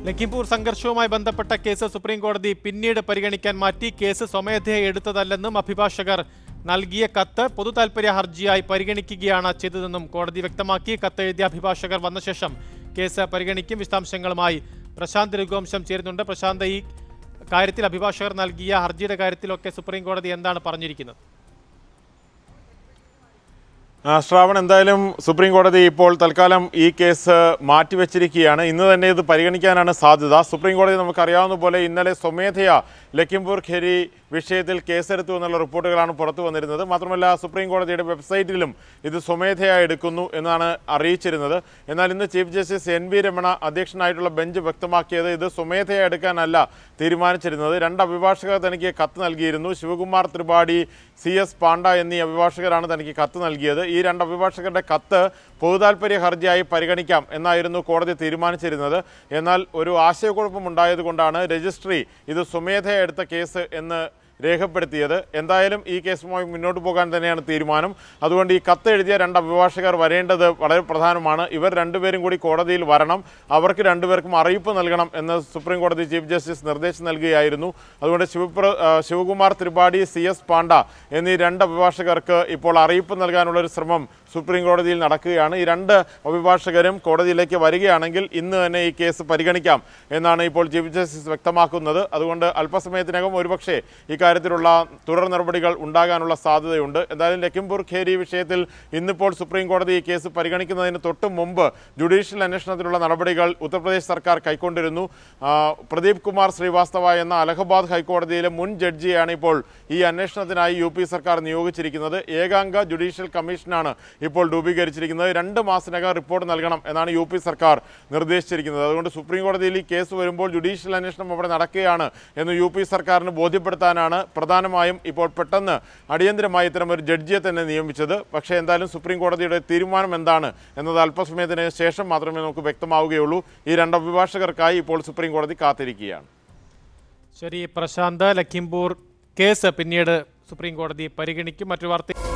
ലഖിംപൂർ സംഘർഷവുമായി ബന്ധപ്പെട്ട case supreme കോടതി പിന്നീട് പരിഗണിക്കാൻ മാറ്റി കേസ് സ്വമേധയാ എടുത്തതല്ലെന്നും അഭിഭാഷകർ നൽകിയ കത്ത് പൊതു താൽപര്യ ഹർജിയായി പരിഗണിക്കുകയാണ് ചെയ്തതെന്നും കോടതി വ്യക്തമാക്കി കത്ത് എഴുതിയ അഭിഭാഷകർ വന്ന ശേഷം കേസ് പരിഗണിക്കും വിശദാംശങ്ങളുമായി പ്രശാന്ത് രഘുവംശം ചേരുന്നുണ്ട് പ്രശാന്ത് ഈ കാര്യത്തിൽ അഭിഭാഷകർ നൽകിയ ഹർജിയുടെ കാര്യത്തിലൊക്കെ സുപ്രീം കോടതി എന്താണ് പറഞ്ഞിരിക്കുന്നത് ആ, ശ്രാവൺ എന്തായാലും സുപ്രീം കോടതി ഇപ്പോൾ തൽക്കാലം ഈ കേസ് മാറ്റിവെച്ചിരിക്കുകയാണ് ഇന്ന് തന്നെ ഇത് പരിഗണിക്കാനാണ് സാധ്യത സുപ്രീം കോടതി നമുക്കറിയാവുന്ന പോലെ ഇന്നലെ സ്വമേധയാ ലഖിംപൂർ ഖെരി വിഷയത്തിൽ കേസെടുത്തു എന്നുള്ള റിപ്പോർട്ടുകളാണ് പുറത്തു വന്നിരുന്നത് മാത്രമല്ല സുപ്രീം കോടതിയുടെ വെബ്സൈറ്റിലും ഇത് സ്വമേധയാ എടുക്കുന്നു എന്നാണ് അറിയിച്ചിരുന്നത് എന്നാൽ ഇന്ന് chief justice N V Ramana അധ്യക്ഷനായിട്ടുള്ള ബെഞ്ച് വ്യക്തമാക്കിയത് ഇത് സ്വമേധയാ എടുക്കാനല്ല തീരുമാനിച്ചിരുന്നത് രണ്ട് അഭിഭാഷകർ തനിക്ക് കത്ത് നൽകിയിരുന്നു ശിവകുമാർ ത്രിപാഠി സി എസ് പാണ്ഡ എന്നീ അഭിഭാഷകരാണ് തനിക്ക് കത്ത് നൽകിയത് ഈ രണ്ട് അഭിഭാഷകരുടെ കത്ത് പൊതുതാൽപര്യ ഹർജിയായി പരിഗണിക്കാം എന്നായിരുന്നു കോടതി തീരുമാനിച്ചിരുന്നത് എന്നാൽ ഒരു ആശയക്കുഴപ്പമുണ്ടായതുകൊണ്ടാണ് രജിസ്ട്രി ഇത് സ്വമേധയാ എടുത്ത കേസ് എന്ന് രേഖപ്പെടുത്തിയത് എന്തായാലും ഈ കേസുമായി മുന്നോട്ട് പോകാൻ തന്നെയാണ് തീരുമാനം അതുകൊണ്ട് ഈ കത്ത് എഴുതിയ രണ്ട് അഭിഭാഷകർ വരേണ്ടത് വളരെ പ്രധാനമാണ് ഇവർ രണ്ടുപേരും കൂടി കോടതിയിൽ വരണം അവർക്ക് രണ്ടുപേർക്കും അറിയിപ്പ് നൽകണം എന്ന് സുപ്രീം കോടതി ചീഫ് ജസ്റ്റിസ് നിർദ്ദേശം നൽകുകയായിരുന്നു അതുകൊണ്ട് ശിവപ്ര ആ, ശിവകുമാർ ത്രിപാഠി സി എസ് പാണ്ഡ എന്നീ രണ്ട് അഭിഭാഷകർക്ക് ഇപ്പോൾ അറിയിപ്പ് നൽകാനുള്ള ഒരു ശ്രമം സുപ്രീം കോടതിയിൽ നടക്കുകയാണ് ഈ രണ്ട് അഭിഭാഷകരും കോടതിയിലേക്ക് വരികയാണെങ്കിൽ ഇന്ന് തന്നെ ഈ കേസ് പരിഗണിക്കാം എന്നാണ് ഇപ്പോൾ ചീഫ് ജസ്റ്റിസ് വ്യക്തമാക്കുന്നത് അതുകൊണ്ട് അല്പസമയത്തിനകം ഒരുപക്ഷെ ഇക്കാര്യത്തിലുള്ള തുടർ നടപടികൾ ഉണ്ടാകാനുള്ള സാധ്യതയുണ്ട് എന്തായാലും ലഖിംപൂർ ഖേരി വിഷയത്തിൽ ഇന്നിപ്പോൾ സുപ്രീം കോടതി ഈ കേസ് പരിഗണിക്കുന്നതിന് തൊട്ട് മുമ്പ് ജുഡീഷ്യൽ അന്വേഷണത്തിനുള്ള നടപടികൾ ഉത്തർപ്രദേശ് സർക്കാർ കൈക്കൊണ്ടിരുന്നു ആ, പ്രദീപ് കുമാർ ശ്രീവാസ്തവ എന്ന അലഹബാദ് ഹൈക്കോടതിയിലെ മുൻ ജഡ്ജിയാണ് ഇപ്പോൾ ഈ അന്വേഷണത്തിനായി യു പി സർക്കാർ നിയോഗിച്ചിരിക്കുന്നത് ഏകാംഗ ജുഡീഷ്യൽ കമ്മീഷനാണ് ഇപ്പോൾ രൂപീകരിച്ചിരിക്കുന്നത് രണ്ട് മാസത്തിനകം റിപ്പോർട്ട് നൽകണം എന്നാണ് യു പി സർക്കാർ നിർദ്ദേശിച്ചിരിക്കുന്നത് അതുകൊണ്ട് സുപ്രീം കോടതിയിൽ ഈ കേസ് വരുമ്പോൾ ജുഡീഷ്യൽ അന്വേഷണം അവിടെ നടക്കുകയാണ് എന്ന് യു പി സർക്കാരിന് ബോധ്യപ്പെടുത്താനാണ് പ്രധാനമായും ഇപ്പോൾ പെട്ടെന്ന് അടിയന്തരമായി ഇത്തരം ഒരു ജഡ്ജിയെ തന്നെ നിയമിച്ചത് പക്ഷേ എന്തായാലും സുപ്രീം കോടതിയുടെ തീരുമാനം എന്താണ് എന്നത് അല്പസമയത്തിന് ശേഷം മാത്രമേ നമുക്ക് വ്യക്തമാവുകയുള്ളൂ ഈ രണ്ട് അഭിഭാഷകർക്കായി ഇപ്പോൾ സുപ്രീം കോടതി കാത്തിരിക്കുകയാണ് ശരി പ്രശാന്ത് ലഖിംപൂർ കേസ് പിന്നീട് സുപ്രീം കോടതി പരിഗണിക്കും മറ്റു വാർത്ത